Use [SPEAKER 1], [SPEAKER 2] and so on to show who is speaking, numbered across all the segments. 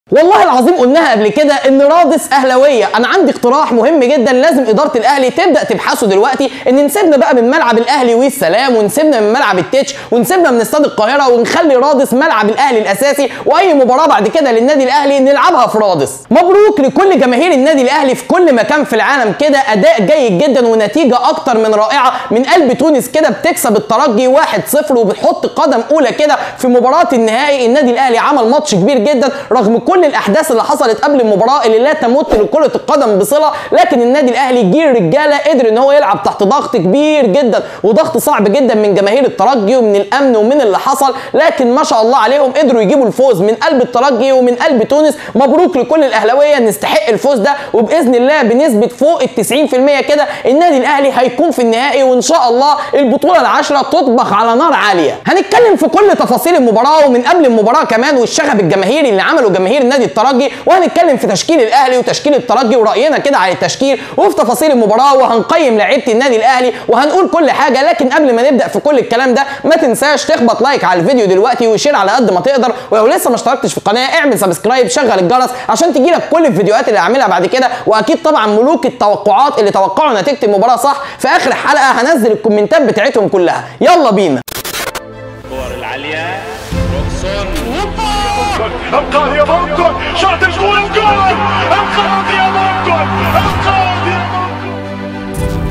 [SPEAKER 1] والله العظيم قلناها قبل كده ان رادس اهلاويه انا عندي اقتراح مهم جدا لازم اداره الاهلي تبدا تبحثه دلوقتي ان نسيبنا بقى من ملعب الاهلي والسلام ونسيبنا من ملعب التتش ونسيبنا من استاد القاهره ونخلي رادس ملعب الاهلي الاساسي واي مباراه بعد كده للنادي الاهلي نلعبها في رادس مبروك لكل جماهير النادي الاهلي في كل مكان في العالم كده اداء جيد جدا ونتيجه اكتر من رائعه من قلب تونس كده بتكسب الترجي 1-0 وبتحط قدم اولى كده في مباراه النهائي النادي الاهلي عمل ماتش كبير جدا رغم كل الاحداث اللي حصلت قبل المباراه اللي لا تمت لكره القدم بصله لكن النادي الاهلي جيل رجاله قدر ان هو يلعب تحت ضغط كبير جدا وضغط صعب جدا من جماهير الترجي ومن الامن ومن اللي حصل لكن ما شاء الله عليهم قدروا يجيبوا الفوز من قلب الترجي ومن قلب تونس مبروك لكل الاهلاويه نستحق الفوز ده وباذن الله بنسبه فوق ال 90% كده النادي الاهلي هيكون في النهائي وان شاء الله البطوله العشره تطبخ على نار عاليه هنتكلم في كل تفاصيل المباراه ومن قبل المباراه كمان والشغب الجماهيري اللي عمله جماهير نادي الترجي وهنتكلم في تشكيل الاهلي وتشكيل الترجي وراينا كده على التشكيل وفي تفاصيل المباراه وهنقيم لعيبه النادي الاهلي وهنقول كل حاجه لكن قبل ما نبدا في كل الكلام ده ما تنساش تخبط لايك على الفيديو دلوقتي وشير على قد ما تقدر ولو لسه ما اشتركتش في القناه اعمل سبسكرايب شغل الجرس عشان تجيلك كل الفيديوهات اللي هعملها بعد كده واكيد طبعا ملوك التوقعات اللي توقعوا نتيجه المباراه صح في اخر الحلقه هنزل الكومنتات بتاعتهم كلها يلا بينا
[SPEAKER 2] الكور العالية روكسون
[SPEAKER 3] انقاذ يا ماركون شاط الجول الجول انقاذ يا ماركون انقاذ يا ماركون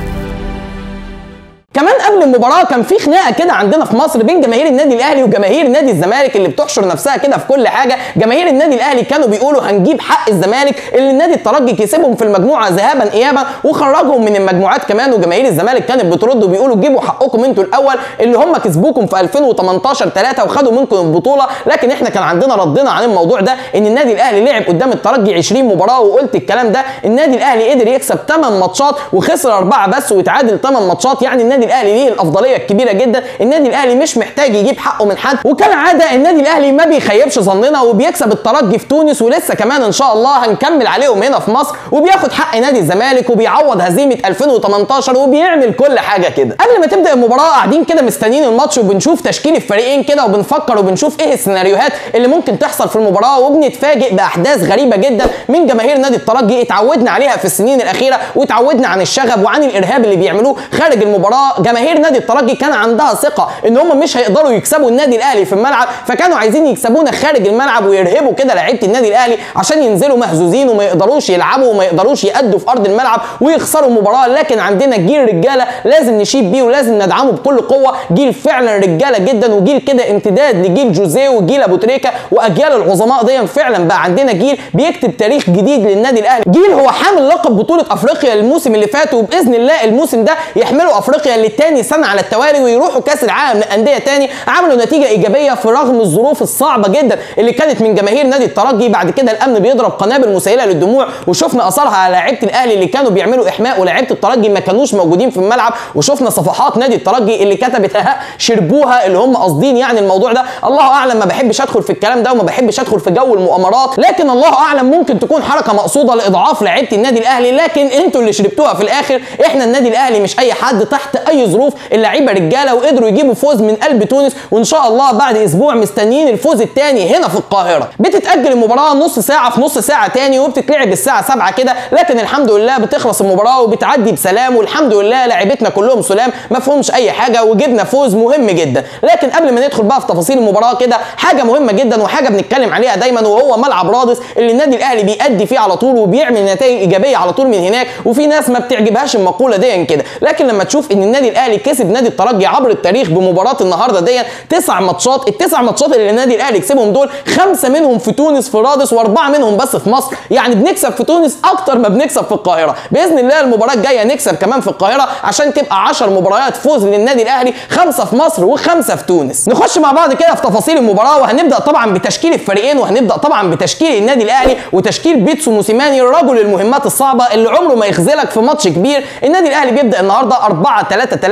[SPEAKER 1] كمان قبل المباراه كان في خناقه كده عندنا في مصر بين جماهير النادي الاهلي وجماهير نادي الزمالك اللي بتحشر نفسها كده في كل حاجه جماهير النادي الاهلي كانوا بيقولوا هنجيب حق الزمالك اللي النادي الترجي كسبهم في المجموعه ذهابا ايابا وخرجهم من المجموعات كمان وجماهير الزمالك كانت بترد وبيقولوا جيبوا حقكم انتوا الاول اللي هم كسبوكم في 2018 3 وخدوا منكم البطوله لكن احنا كان عندنا ردنا عن الموضوع ده ان النادي الاهلي لعب قدام الترجي 20 مباراه وقلت الكلام ده النادي الاهلي قدر يكسب 8 ماتشات وخسر اربعه بس وتعادل 8 ماتشات يعني النادي الاهلي ليه الافضليه الكبيره جدا النادي الاهلي مش محتاج يجيب حقه من حد وكالعاده النادي الاهلي ما بيخيبش ظننا وبيكسب الترجي في تونس ولسه كمان ان شاء الله هنكمل عليهم هنا في مصر وبياخد حق نادي الزمالك وبيعوض هزيمه 2018 وبيعمل كل حاجه كده قبل ما تبدا المباراه قاعدين كده مستنيين الماتش وبنشوف تشكيل الفريقين كده وبنفكر وبنشوف ايه السيناريوهات اللي ممكن تحصل في المباراه وبنتفاجئ باحداث غريبه جدا من جماهير نادي الترجي اتعودنا عليها في السنين الاخيره واتعودنا عن الشغب وعن الارهاب اللي بيعملوه خارج المباراه جماهير نادي الترجي كان عندها ثقه ان هم مش هيقدروا يكسبوا النادي الاهلي في الملعب فكانوا عايزين يكسبونا خارج الملعب ويرهبوا كده لعيبه النادي الاهلي عشان ينزلوا مهزوزين وما يقدروش يلعبوا وما يقدروش يأدوا في ارض الملعب ويخسروا المباراه لكن عندنا جيل رجاله لازم نشيد بيه ولازم ندعمه بكل قوه جيل فعلا رجاله جدا وجيل كده امتداد لجيل جوزيه وجيل ابو تريكه واجيال العظماء دي فعلا بقى عندنا جيل بيكتب تاريخ جديد للنادي الاهلي جيل هو حامل لقب بطوله افريقيا الموسم اللي فات وباذن الله الموسم ده يحملوا افريقيا للتاني سنه على التوالي ويروحوا كاس العالم للانديه تاني عملوا نتيجه ايجابيه في رغم الظروف الصعبه جدا اللي كانت من جماهير نادي الترجي بعد كده الامن بيضرب قنابل مسيله للدموع وشفنا اثرها على لعيبه الاهلي اللي كانوا بيعملوا احماء ولاعيبه الترجي ما كانوش موجودين في الملعب وشفنا صفحات نادي الترجي اللي كتبت ها شربوها اللي هم قاصدين يعني الموضوع ده الله اعلم ما بحبش ادخل في الكلام ده وما بحبش ادخل في جو المؤامرات لكن الله اعلم ممكن تكون حركه مقصوده لاضعاف لعيبه النادي الاهلي لكن انتوا اللي شربتوها في الاخر احنا النادي الاهلي مش اي حد تحت اي ظروف اللعيبه رجاله وقدروا يجيبوا فوز من قلب تونس وان شاء الله بعد اسبوع مستنيين الفوز الثاني هنا في القاهره بتتاجل المباراه نص ساعه في نص ساعه تاني وبتتلعب الساعه 7 كده لكن الحمد لله بتخلص المباراه وبتعدي بسلام والحمد لله لعيبتنا كلهم سلام ما فيهمش اي حاجه وجبنا فوز مهم جدا لكن قبل ما ندخل بقى في تفاصيل المباراه كده حاجه مهمه جدا وحاجه بنتكلم عليها دايما وهو ملعب رادس اللي النادي الاهلي بيأدي فيه على طول وبيعمل نتائج ايجابيه على طول من هناك وفي ناس ما بتعجبهاش المقوله دي كده لكن لما تشوف ان النادي الاهلي كسب نادي الترجي عبر التاريخ بمباراه النهارده دي تسع ماتشات التسع ماتشات اللي النادي الاهلي كسبهم دول خمسه منهم في تونس في رادس واربعه منهم بس في مصر يعني بنكسب في تونس اكتر ما بنكسب في القاهره باذن الله المباراه الجايه نكسب كمان في القاهره عشان تبقى 10 مباريات فوز للنادي الاهلي خمسه في مصر وخمسه في تونس نخش مع بعض كده في تفاصيل المباراه وهنبدا طبعا بتشكيل الفريقين وهنبدا طبعا بتشكيل النادي الاهلي وتشكيل بيتسو موسيماني رجل المهمات الصعبه اللي عمره ما يخذلك في ماتش كبير النادي الاهلي بيبدا النهارده 4 3 3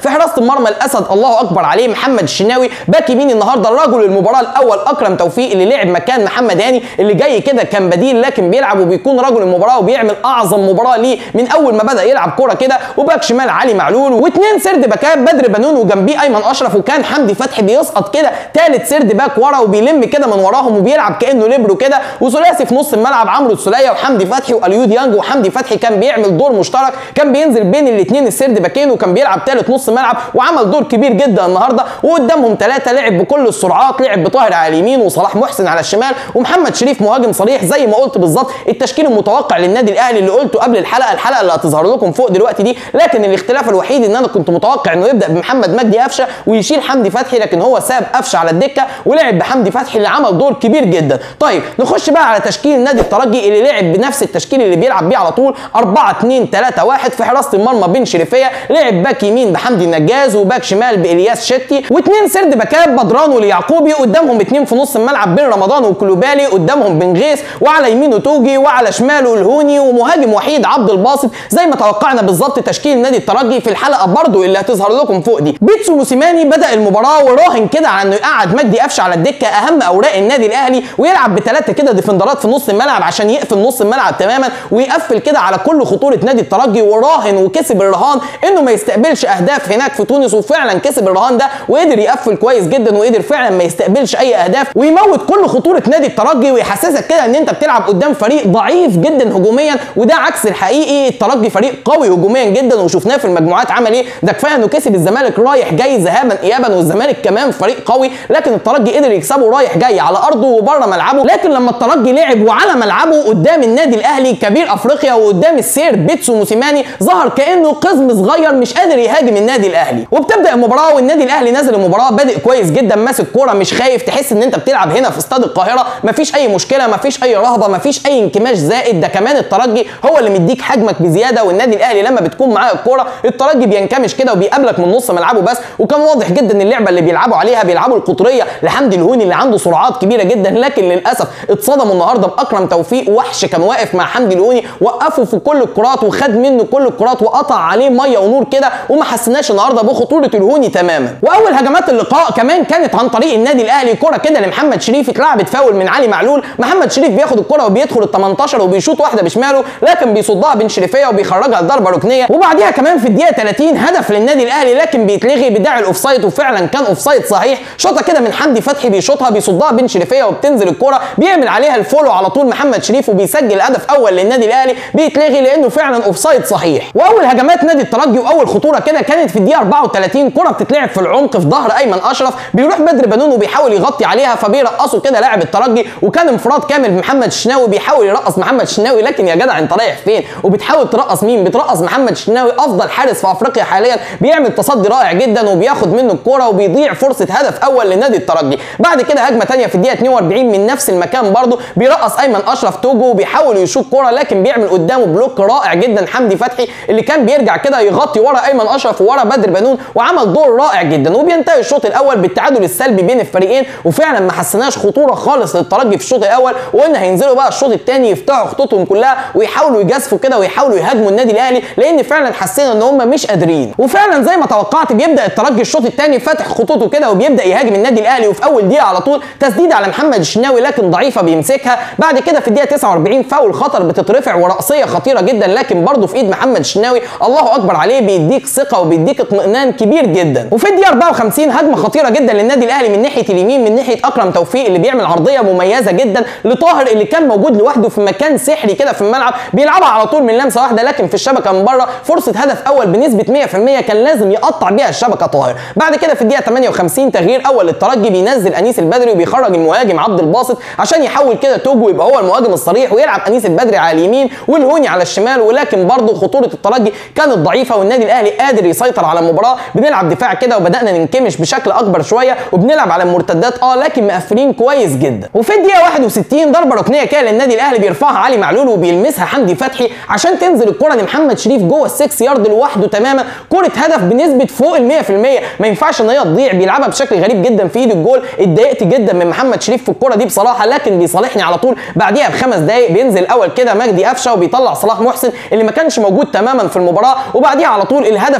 [SPEAKER 1] في حراسه المرمى الاسد الله اكبر عليه محمد الشناوي باك يمين النهارده رجل المباراه الاول اكرم توفيق اللي لعب مكان محمد هاني اللي جاي كده كان بديل لكن بيلعب وبيكون رجل المباراه وبيعمل اعظم مباراه ليه من اول ما بدا يلعب كوره كده وباك شمال علي معلول واثنين سرد باكات بدر بنون وجنبيه ايمن اشرف وكان حمدي فتحي بيسقط كده ثالث سرد باك ورا وبيلم كده من وراهم وبيلعب كانه ليبرو كده وثلاثي في نص الملعب عمرو السوليه وحمدي فتحي واليو ديانج وحمدي فتحي كان بيعمل دور مشترك كان بينزل بين الاثنين السرد باكين وكان بيلعب ثالث نص ملعب وعمل دور كبير جدا النهارده وقدامهم ثلاثه لعب بكل السرعات لعب بطاهر على اليمين وصلاح محسن على الشمال ومحمد شريف مهاجم صريح زي ما قلت بالظبط التشكيل المتوقع للنادي الاهلي اللي قلته قبل الحلقه الحلقه اللي هتظهر لكم فوق دلوقتي دي لكن الاختلاف الوحيد ان انا كنت متوقع انه يبدا بمحمد مجدي قفشه ويشيل حمدي فتحي لكن هو ساب قفشه على الدكه ولعب بحمدي فتحي اللي عمل دور كبير جدا طيب نخش بقى على تشكيل نادي الترجي اللي لعب بنفس التشكيل اللي بيلعب بيه على طول 4 2 3 1 في حراسه المرمى بن شريفيه لعب باك يمين بحمدي النجاز وباك شمال بالياس شتي واثنين سرد باكات بدران واليعقوبي قدامهم اثنين في نص الملعب بين رمضان وكلوبالي قدامهم بن غيث وعلى يمينه توجي وعلى شماله الهوني ومهاجم وحيد عبد الباسط زي ما توقعنا بالظبط تشكيل نادي الترجي في الحلقه برضو اللي هتظهر لكم فوق دي بيتسو موسيماني بدا المباراه وراهن كده على انه يقعد مجدي قفشه على الدكه اهم اوراق النادي الاهلي ويلعب بثلاثه كده ديفندرات في نص الملعب عشان يقفل نص الملعب تماما ويقفل كده على كل خطوره نادي الترجي وراهن وكسب الرهان انه ما يستقبلش اهداف هناك في تونس وفعلا كسب الرهان ده وقدر يقفل كويس جدا وقدر فعلا ما يستقبلش اي اهداف ويموت كل خطوره نادي الترجي ويحسسك كده ان انت بتلعب قدام فريق ضعيف جدا هجوميا وده عكس الحقيقي الترجي فريق قوي هجوميا جدا وشفناه في المجموعات عمل ايه ده كفايه انه كسب الزمالك رايح جاي ذهابا ايابا والزمالك كمان فريق قوي لكن الترجي قدر يكسبه رايح جاي على ارضه وبره ملعبه لكن لما الترجي لعب وعلى ملعبه قدام النادي الاهلي كبير افريقيا وقدام السير بيتسو موسيماني ظهر كانه قزم صغير مش قادر يهاجم النادي الاهلي وبتبدا المباراه والنادي الاهلي نازل المباراه بادئ كويس جدا ماسك كوره مش خايف تحس ان انت بتلعب هنا في استاد القاهره مفيش اي مشكله مفيش اي رهبه مفيش اي انكماش زائد ده كمان الترجي هو اللي مديك حجمك بزياده والنادي الاهلي لما بتكون معاه الكوره الترجي بينكمش كده وبيقابلك من نص ملعبه بس وكان واضح جدا ان اللعبه اللي بيلعبوا عليها بيلعبوا القطريه لحمدي الهوني اللي عنده سرعات كبيره جدا لكن للاسف اتصدموا النهارده باكرم توفيق وحش كان واقف مع حمدي الهوني وقفه في كل الكرات وخد منه كل الكرات وقطع عليه ميه ونور كده وما حسناش النهارده بخطوره الهوني تماما واول هجمات اللقاء كمان كانت عن طريق النادي الاهلي كره كده لمحمد شريف اتلعبت فاول من علي معلول محمد شريف بياخد الكره وبيدخل ال 18 وبيشوط واحده بشماله لكن بيصدها بن شريفيه وبيخرجها لضربه ركنيه وبعديها كمان في الدقيقه 30 هدف للنادي الاهلي لكن بيتلغي بداعي الاوفسايد وفعلا كان اوفسايد صحيح شوطه كده من حمدي فتحي بيشوطها بيصدها بن شريفيه وبتنزل الكره بيعمل عليها الفولو على طول محمد شريف وبيسجل هدف اول للنادي الاهلي بيتلغي لانه فعلا اوفسايد صحيح واول هجمات نادي الترجي واول خطوره كده كانت في الدقيقه 34 كره بتتلعب في العمق في ظهر ايمن اشرف بيروح بدر بنون وبيحاول يغطي عليها فبيرقصوا كده لاعب الترجي وكان انفراد كامل بمحمد الشناوي بيحاول يرقص محمد الشناوي لكن يا جدع انت رايح فين وبتحاول ترقص مين بترقص محمد الشناوي افضل حارس في افريقيا حاليا بيعمل تصدي رائع جدا وبياخد منه الكوره وبيضيع فرصه هدف اول لنادي الترجي بعد كده هجمه ثانيه في الدقيقه 42 من نفس المكان برضه بيرقص ايمن اشرف توجو وبيحاول يشوط كوره لكن بيعمل قدامه بلوك رائع جدا حمدي فتحي اللي كان بيرجع كده يغطي ورا ايمن اشرف وورا بدر بنون وعمل دور رائع جدا وبينتهي الشوط الاول بالتعادل السلبي بين الفريقين وفعلا ما حسناش خطوره خالص للترجي في الشوط الاول وقلنا هينزلوا بقى الشوط الثاني يفتحوا خطوطهم كلها ويحاولوا يجازفوا كده ويحاولوا يهاجموا النادي الاهلي لان فعلا حسينا ان هم مش قادرين وفعلا زي ما توقعت بيبدا الترجي الشوط الثاني فاتح خطوطه كده وبيبدا يهاجم النادي الاهلي وفي اول دقيقه على طول تسديده على محمد الشناوي لكن ضعيفه بيمسكها بعد كده في الدقيقه 49 فاول خطر بتترفع ورأسيه خطيره جدا لكن برضه في ايد محمد الشناوي الله اكبر عليه بيديك ثقه وبيديك اطمئنان كبير جدا وفي الدقيقه 54 هجمه خطيره جدا للنادي الاهلي من ناحيه اليمين من ناحيه اكرم توفيق اللي بيعمل عرضيه مميزه جدا لطاهر اللي كان موجود لوحده في مكان سحري كده في الملعب بيلعبها على طول من لمسه واحده لكن في الشبكه من بره فرصه هدف اول بنسبه 100% كان لازم يقطع بيها الشبكه طاهر بعد كده في الدقيقه 58 تغيير اول للترجي بينزل انيس البدري وبيخرج المهاجم عبد الباسط عشان يحول كده توجو يبقى هو المهاجم الصريح ويلعب انيس البدري على اليمين والهوني على الشمال ولكن برضه خطوره الترجي كانت ضعيفه والنادي الاهلي قادر يسيطر على المباراه بنلعب دفاع كده وبدانا ننكمش بشكل اكبر شويه وبنلعب على المرتدات اه لكن مقفلين كويس جدا وفي الدقيقه 61 ضربه ركنيه كده للنادي الاهلي بيرفعها علي معلول وبيلمسها حمدي فتحي عشان تنزل الكره لمحمد شريف جوه السكس يارد لوحده تماما كره هدف بنسبه فوق ال 100% ما ينفعش ان هي تضيع بيلعبها بشكل غريب جدا في ايد الجول اتضايقت جدا من محمد شريف في الكره دي بصراحه لكن بيصالحني على طول بعديها بخمس دقائق بينزل الاول كده مجدي قفشه وبيطلع صلاح محسن اللي ما كانش موجود تماما في المباراه وبعديها على طول الهدف الاول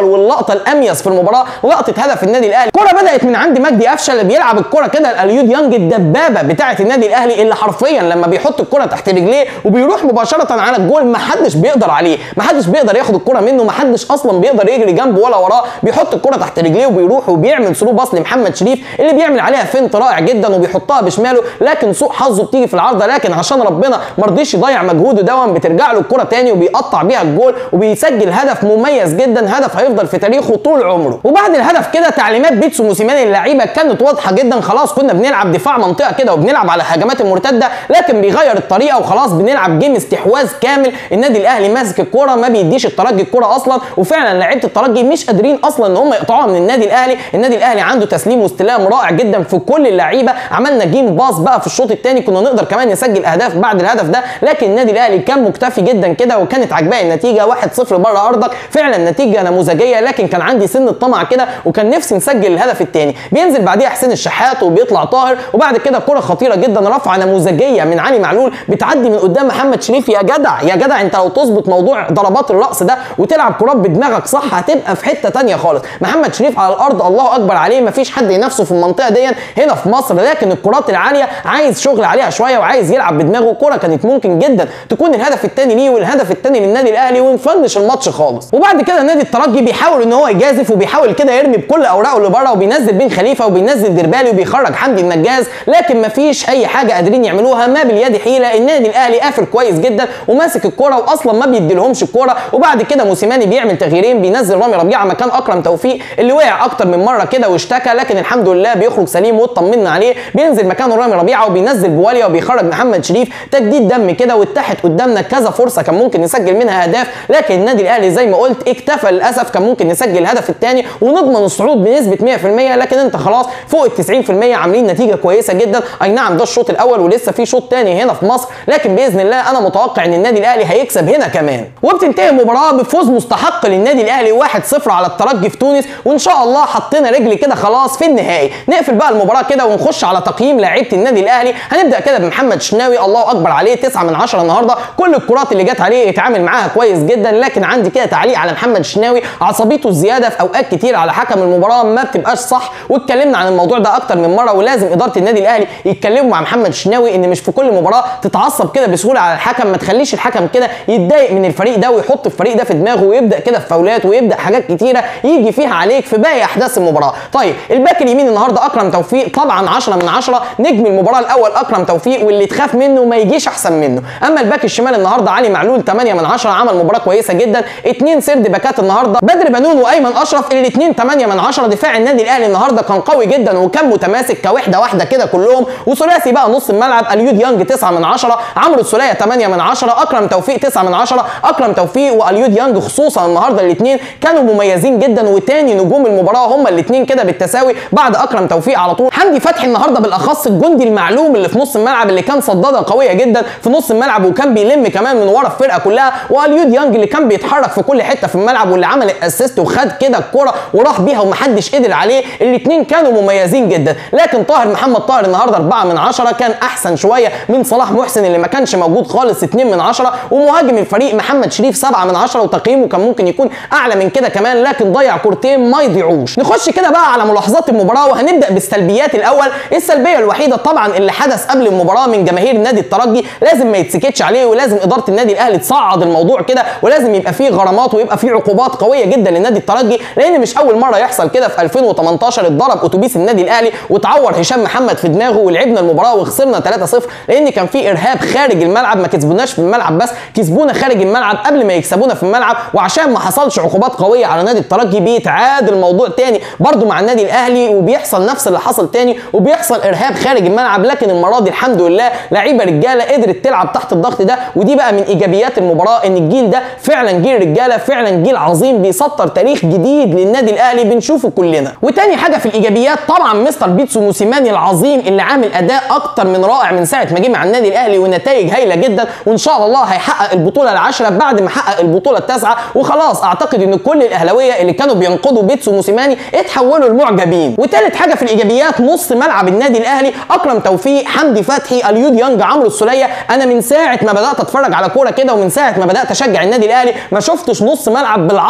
[SPEAKER 1] واللقطه الاميز في المباراه لقطه هدف النادي الاهلي الكره بدات من عند مجدي قفشه اللي بيلعب الكره كده اليو ديانج الدبابه بتاعه النادي الاهلي اللي حرفيا لما بيحط الكره تحت رجليه وبيروح مباشره على الجول ما حدش بيقدر عليه ما حدش بيقدر ياخد الكره منه ما حدش اصلا بيقدر يجري جنبه ولا وراه بيحط الكره تحت رجليه وبيروح وبيعمل ثرو باص لمحمد شريف اللي بيعمل عليها فنت رائع جدا وبيحطها بشماله لكن سوء حظه بتيجي في العارضه لكن عشان ربنا ما رضيش يضيع مجهوده دون بترجع له الكره تاني وبيقطع بيها الجول وبيسجل هدف مميز جدا هدف هيفضل في تاريخه طول عمره وبعد الهدف كده تعليمات بيتسو موسيماني للعيبه كانت واضحه جدا خلاص كنا بنلعب دفاع منطقه كده وبنلعب على الهجمات المرتده لكن بيغير الطريقه وخلاص بنلعب جيم استحواذ كامل النادي الاهلي ماسك الكوره ما بيديش الترجي الكوره اصلا وفعلا لعيبه الترجي مش قادرين اصلا ان هم يقطعوها من النادي الاهلي النادي الاهلي عنده تسليم واستلام رائع جدا في كل اللعيبه عملنا جيم باص بقى في الشوط الثاني كنا نقدر كمان نسجل اهداف بعد الهدف ده لكن النادي الاهلي كان مكتفي جدا كده وكانت عجباه النتيجه 1-0 بره ارضك فعلا نتيجه نموذجيه لكن كان عندي سن الطمع كده وكان نفسي نسجل الهدف الثاني بينزل بعديها حسين الشحات وبيطلع طاهر وبعد كده كره خطيره جدا رفعه نموذجيه من علي معلول بتعدي من قدام محمد شريف يا جدع يا جدع انت لو تظبط موضوع ضربات الراس ده وتلعب كرات بدماغك صح هتبقى في حته تانية خالص محمد شريف على الارض الله اكبر عليه مفيش حد ينافسه في المنطقه دي هنا في مصر لكن الكرات العاليه عايز شغل عليها شويه وعايز يلعب بدماغه كره كانت ممكن جدا تكون الهدف الثاني ليه والهدف الثاني للنادي الاهلي ونفنش الماتش خالص وبعد كده نادي الترجي بيحاول ان هو يجازف وبيحاول كده يرمي بكل اوراقه اللي بره وبينزل بين خليفه وبينزل ديربالي وبيخرج حمدي النجاز لكن مفيش اي حاجه قادرين يعملوها ما باليد حيله النادي الاهلي قافل كويس جدا وماسك الكره واصلا ما بيديلهمش الكره وبعد كده موسيماني بيعمل تغييرين بينزل رامي ربيعه مكان اكرم توفيق اللي وقع اكتر من مره كده واشتكى لكن الحمد لله بيخرج سليم واطمنا عليه بينزل مكانه رامي ربيعه وبينزل بواليا وبيخرج محمد شريف تجديد دم كده واتاحت قدامنا كذا فرصه كان ممكن نسجل منها اهداف لكن النادي الاهلي زي ما قلت اكتفى للاسف كان ممكن نسجل الهدف الثاني ونضمن الصعود بنسبه 100% لكن انت خلاص فوق ال 90% عاملين نتيجه كويسه جدا اي نعم ده الشوط الاول ولسه في شوط ثاني هنا في مصر لكن باذن الله انا متوقع ان النادي الاهلي هيكسب هنا كمان وبتنتهي المباراه بفوز مستحق للنادي الاهلي 1-0 على الترجي في تونس وان شاء الله حطينا رجل كده خلاص في النهائي نقفل بقى المباراه كده ونخش على تقييم لعيبه النادي الاهلي هنبدا كده بمحمد شناوي الله اكبر عليه 9 من 10 النهارده كل الكرات اللي جت عليه اتعامل معاها كويس جدا لكن عندي كده تعليق على محمد شناوي عصبيته الزياده في اوقات كتير على حكم المباراه ما بتبقاش صح واتكلمنا عن الموضوع ده اكتر من مره ولازم اداره النادي الاهلي يتكلموا مع محمد شناوي ان مش في كل مباراه تتعصب كده بسهوله على الحكم ما تخليش الحكم كده يتضايق من الفريق ده ويحط الفريق ده في دماغه ويبدا كده في فاولات ويبدا حاجات كتيره يجي فيها عليك في باقي احداث المباراه طيب الباك اليمين النهارده اكرم توفيق طبعا 10 من 10 نجم المباراه الاول اكرم توفيق واللي تخاف منه ما يجيش احسن منه اما الباك الشمال النهارده علي معلول 8 من 10 عمل مباراه كويسه جدا اثنين سرد باكات النهارده بدر بنون وايمن اشرف الاثنين 8 من 10 دفاع النادي الاهلي النهارده كان قوي جدا وكان متماسك كوحده واحده كده كلهم وثلاثي بقى نص الملعب اليو ديانج 9 من 10 عمرو السوليه 8 من 10 اكرم توفيق 9 من 10 اكرم توفيق واليو ديانج خصوصا النهارده الاثنين كانوا مميزين جدا وتاني نجوم المباراه هما الاثنين كده بالتساوي بعد اكرم توفيق على طول حمدي فتحي النهارده بالاخص الجندي المعلوم اللي في نص الملعب اللي كان صداده قويه جدا في نص الملعب وكان بيلم كمان من ورا الفرقه كلها واليو ديانج اللي كان بيتحرك في كل حته في الملعب واللي عمل الاسيست وخد كده الكره وراح بيها ومحدش قدر عليه الاثنين كانوا مميزين جدا لكن طاهر محمد طاهر النهارده 4 من 10 كان احسن شويه من صلاح محسن اللي ما كانش موجود خالص 2 من 10 ومهاجم الفريق محمد شريف 7 من 10 وتقييمه كان ممكن يكون اعلى من كده كمان لكن ضيع كورتين ما يضيعوش نخش كده بقى على ملاحظات المباراه وهنبدا بالسلبيات الاول السلبيه الوحيده طبعا اللي حدث قبل المباراه من جماهير النادي الترجي لازم ما يتسكتش عليه ولازم اداره النادي الاهلي تصعد الموضوع كده ولازم يبقى فيه غرامات ويبقى فيه عقوبات قويه جدا للنادي الترجي لان مش اول مره يحصل كده في 2018 اتضرب اتوبيس النادي الاهلي وتعور هشام محمد في دماغه ولعبنا المباراه وخسرنا 3-0 لان كان في ارهاب خارج الملعب ما كسبوناش في الملعب بس كسبونا خارج الملعب قبل ما يكسبونا في الملعب وعشان ما حصلش عقوبات قويه على نادي الترجي بيتعاد الموضوع تاني برضو مع النادي الاهلي وبيحصل نفس اللي حصل تاني وبيحصل ارهاب خارج الملعب لكن المره دي الحمد لله لعيبه رجاله قدرت تلعب تحت الضغط ده ودي بقى من ايجابيات المباراه ان الجيل ده فعلا جيل رجاله فعلا جيل عظيم بيسطر تاريخ جديد للنادي الاهلي بنشوفه كلنا وتاني حاجه في الايجابيات طبعا مستر بيتسو موسيماني العظيم اللي عامل اداء اكتر من رائع من ساعه ما جه مع النادي الاهلي ونتائج هايله جدا وان شاء الله هيحقق البطوله العاشره بعد ما حقق البطوله التاسعه وخلاص اعتقد ان كل الاهلاويه اللي كانوا بينقضوا بيتسو موسيماني اتحولوا لمعجبين وتالت حاجه في الايجابيات نص ملعب النادي الاهلي اكرم توفيق حمدي فتحي اليو ديانج عمرو السوليه انا من ساعه ما بدات اتفرج على كوره كده ومن ساعه ما بدات اشجع النادي الاهلي ما شفتش نص ملعب بالعظمه دي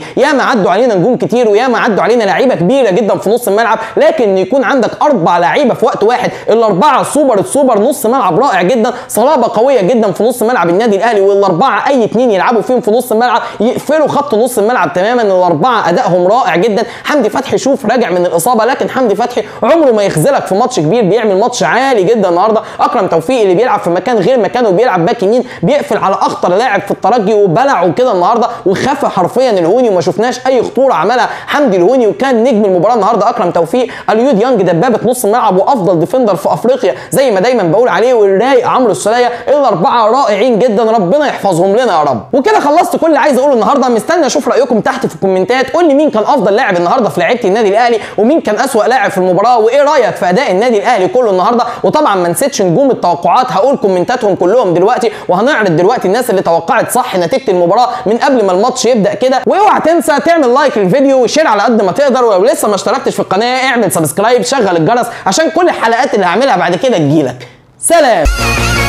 [SPEAKER 1] ياما عدوا علينا نجوم كتير وياما عدوا علينا لعيبه كبيره جدا في نص الملعب لكن ان يكون عندك اربع لعيبه في وقت واحد الاربعه سوبر السوبر نص ملعب رائع جدا صلابه قويه جدا في نص ملعب النادي الاهلي والاربعه اي اتنين يلعبوا فيهم في نص الملعب يقفلوا خط نص الملعب تماما الاربعه ادائهم رائع جدا حمدي فتحي شوف راجع من الاصابه لكن حمدي فتحي عمره ما يخذلك في ماتش كبير بيعمل ماتش عالي جدا النهارده اكرم توفيق اللي بيلعب في مكان غير مكانه وبيلعب باك يمين بيقفل على اخطر لاعب في الترجي وبلعه كده النهارده وخفى حرفيا الهوني وما شفناش اي خطوره عملها حمدي الهوني وكان نجم المباراه النهارده اكرم توفيق اليو ديانج دبابه نص الملعب وافضل ديفندر في افريقيا زي ما دايما بقول عليه والرايق عمرو السوليه الاربعه رائعين جدا ربنا يحفظهم لنا يا رب وكده خلصت كل اللي عايز اقوله النهارده مستني اشوف رايكم تحت في الكومنتات قول لي مين كان افضل لاعب النهارده في لعيبه النادي الاهلي ومين كان اسوا لاعب في المباراه وايه رايك في اداء النادي الاهلي كله النهارده وطبعا ما نسيتش نجوم التوقعات هقول كومنتاتهم كلهم دلوقتي وهنعرض دلوقتي الناس اللي توقعت صح نتيجه المباراه من قبل ما الماتش يبدا كده واوعى تنسى تعمل لايك للفيديو وشير على قد ما تقدر ولو لسه ما اشتركتش في القناه اعمل سبسكرايب شغل الجرس عشان كل الحلقات اللي هعملها بعد كده تجيلك سلام